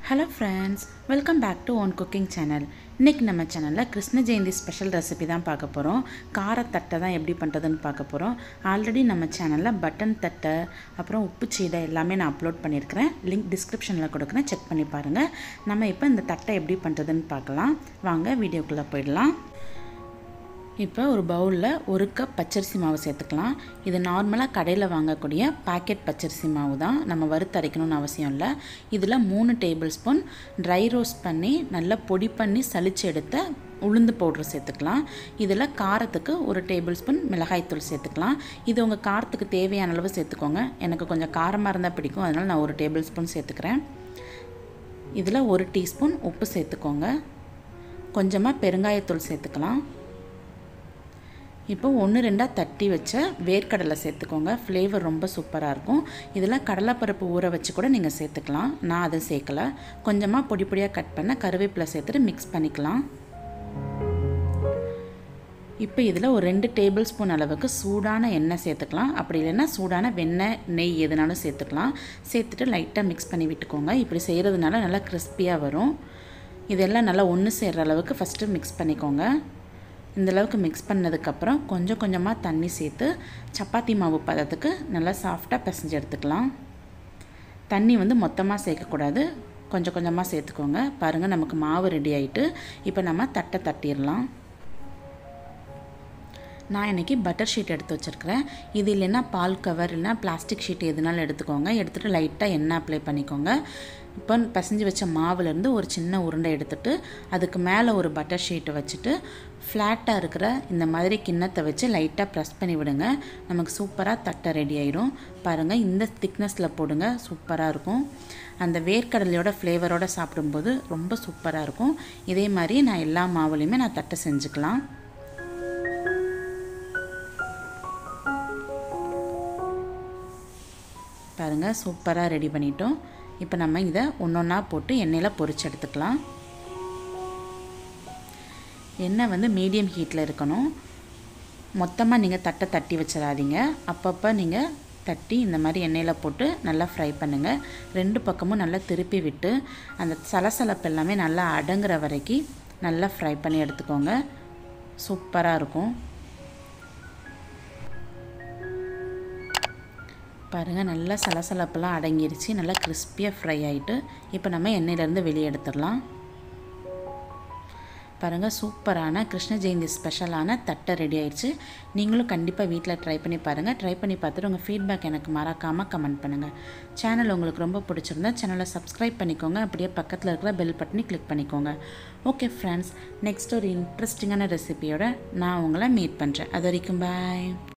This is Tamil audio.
hello friends welcome back to own cooking channel இன்றைக்கி நம்ம சேனலில் கிருஷ்ண ஜெயந்தி ஸ்பெஷல் ரெசிபி தான் பார்க்க போகிறோம் காரத்தட்டை தான் எப்படி பண்ணுறதுன்னு பார்க்க போகிறோம் ஆல்ரெடி நம்ம சேனலில் பட்டன் தட்டை அப்புறம் உப்பு சீடை எல்லாமே நான் அப்லோட் பண்ணியிருக்கிறேன் லிங்க் டிஸ்கிரிப்ஷனில் கொடுக்குறேன் செக் பண்ணி பாருங்கள் நம்ம இப்போ இந்த தட்டை எப்படி பண்ணுறதுன்னு பார்க்கலாம் வாங்க வீடியோக்குள்ளே போயிடலாம் இப்போ ஒரு பவுலில் ஒரு கப் பச்சரிசி மாவு சேர்த்துக்கலாம் இது நார்மலாக கடையில் வாங்கக்கூடிய பாக்கெட் பச்சரிசி மாவு தான் நம்ம வறுத்தரைக்கணும்னு அவசியம் இல்லை இதில் மூணு டேபிள் ஸ்பூன் ட்ரை ரோஸ்ட் பண்ணி நல்லா பொடி பண்ணி சளிச்சு எடுத்த உளுந்து பவுட்ரு சேர்த்துக்கலாம் இதில் காரத்துக்கு ஒரு டேபிள் ஸ்பூன் மிளகாய்த்தூள் சேர்த்துக்கலாம் இது உங்கள் காரத்துக்கு தேவையான அளவு சேர்த்துக்கோங்க எனக்கு கொஞ்சம் காரமாக இருந்தால் பிடிக்கும் அதனால் நான் ஒரு டேபிள் ஸ்பூன் சேர்த்துக்கிறேன் இதில் ஒரு டீஸ்பூன் உப்பு சேர்த்துக்கோங்க கொஞ்சமாக பெருங்காயத்தூள் சேர்த்துக்கலாம் இப்போ ஒன்று ரெண்டாக தட்டி வச்ச வேர்க்கடலை சேர்த்துக்கோங்க ஃப்ளேவர் ரொம்ப சூப்பராக இருக்கும் இதில் கடலைப்பருப்பு ஊற வச்சு கூட நீங்கள் சேர்த்துக்கலாம் நான் அதை சேர்க்கலை கொஞ்சமாக பொடி பொடியாக கட் பண்ண கருவேப்பிலை சேர்த்துட்டு மிக்ஸ் பண்ணிக்கலாம் இப்போ இதில் ஒரு ரெண்டு டேபிள் ஸ்பூன் அளவுக்கு சூடான எண்ணெய் சேர்த்துக்கலாம் அப்படி இல்லைன்னா சூடான வெண்ணெய் நெய் எதுனாலும் சேர்த்துக்கலாம் சேர்த்துட்டு லைட்டாக மிக்ஸ் பண்ணி விட்டுக்கோங்க இப்படி செய்கிறதுனால நல்லா கிறிஸ்பியாக வரும் இதெல்லாம் நல்லா ஒன்று சேர்கிற அளவுக்கு ஃபஸ்ட்டு மிக்ஸ் பண்ணிக்கோங்க இந்தளவுக்கு மிக்ஸ் பண்ணதுக்கப்புறம் கொஞ்சம் கொஞ்சமாக தண்ணி சேர்த்து சப்பாத்தி மாவு பதத்துக்கு நல்லா சாஃப்டாக பிசைஞ்சு எடுத்துக்கலாம் தண்ணி வந்து மொத்தமாக சேர்க்கக்கூடாது கொஞ்சம் கொஞ்சமாக சேர்த்துக்கோங்க பாருங்கள் நமக்கு மாவு ரெடி ஆகிட்டு இப்போ நம்ம தட்டை தட்டிடலாம் நான் இன்றைக்கி பட்டர் ஷீட் எடுத்து வச்சுருக்கிறேன் இது இல்லைன்னா பால் கவர் இல்லைனா பிளாஸ்டிக் ஷீட் எதுனாலும் எடுத்துக்கோங்க எடுத்துகிட்டு லைட்டாக எண்ணெய் அப்ளை பண்ணிக்கோங்க இப்போ பசஞ்சு வச்ச மாவுலேருந்து ஒரு சின்ன உருண்டை எடுத்துகிட்டு அதுக்கு மேலே ஒரு பட்டர் ஷீட்டை வச்சுட்டு ஃப்ளாட்டாக இருக்கிற இந்த மாதிரி கிண்ணத்தை வச்சு லைட்டாக ப்ரெஸ் பண்ணி விடுங்க நமக்கு சூப்பராக தட்டை ரெடி ஆயிடும் பாருங்கள் இந்த திக்னஸில் போடுங்க சூப்பராக இருக்கும் அந்த வேர்க்கடலையோட ஃப்ளேவரோடு சாப்பிடும்போது ரொம்ப சூப்பராக இருக்கும் இதே மாதிரி நான் எல்லா மாவுலேயுமே நான் தட்டை செஞ்சுக்கலாம் பாருங்கள் சூப்பராக ரெடி பண்ணிட்டோம் இப்போ நம்ம இதை ஒன்று ஒன்றா போட்டு எண்ணெயில் பொரிச்சு எடுத்துக்கலாம் எண்ணெய் வந்து மீடியம் ஹீட்டில் இருக்கணும் மொத்தமாக நீங்கள் தட்டை தட்டி வச்சிடாதீங்க அப்பப்போ நீங்கள் தட்டி இந்த மாதிரி எண்ணெயில் போட்டு நல்லா ஃப்ரை பண்ணுங்கள் ரெண்டு பக்கமும் நல்லா திருப்பி விட்டு அந்த சலசலப்பு எல்லாமே நல்லா அடங்குற வரைக்கும் நல்லா ஃப்ரை பண்ணி எடுத்துக்கோங்க சூப்பராக இருக்கும் பாருங்கள் நல்லா சலசலப்பெல்லாம் அடங்கிருச்சு நல்லா கிறிஸ்பியாக ஃப்ரை ஆகிட்டு இப்போ நம்ம எண்ணெயிலேருந்து வெளியே எடுத்துடலாம் பாருங்கள் சூப்பரான கிருஷ்ண ஜெயந்தி ஸ்பெஷலான தட்டை ரெடி ஆயிடுச்சு நீங்களும் கண்டிப்பாக வீட்டில் ட்ரை பண்ணி பாருங்கள் ட்ரை பண்ணி பார்த்துட்டு உங்கள் ஃபீட்பேக் எனக்கு மறக்காமல் கமெண்ட் பண்ணுங்கள் சேனல் உங்களுக்கு ரொம்ப பிடிச்சிருந்தா சேனலை சப்ஸ்கிரைப் பண்ணிக்கோங்க அப்படியே பக்கத்தில் இருக்கிற பெல் பட்டனி கிளிக் பண்ணிக்கோங்க ஓகே ஃப்ரெண்ட்ஸ் நெக்ஸ்ட் ஒரு இன்ட்ரெஸ்டிங்கான ரெசிபியோட நான் உங்களை மீட் பண்ணுறேன் அது வரைக்கும் பாய்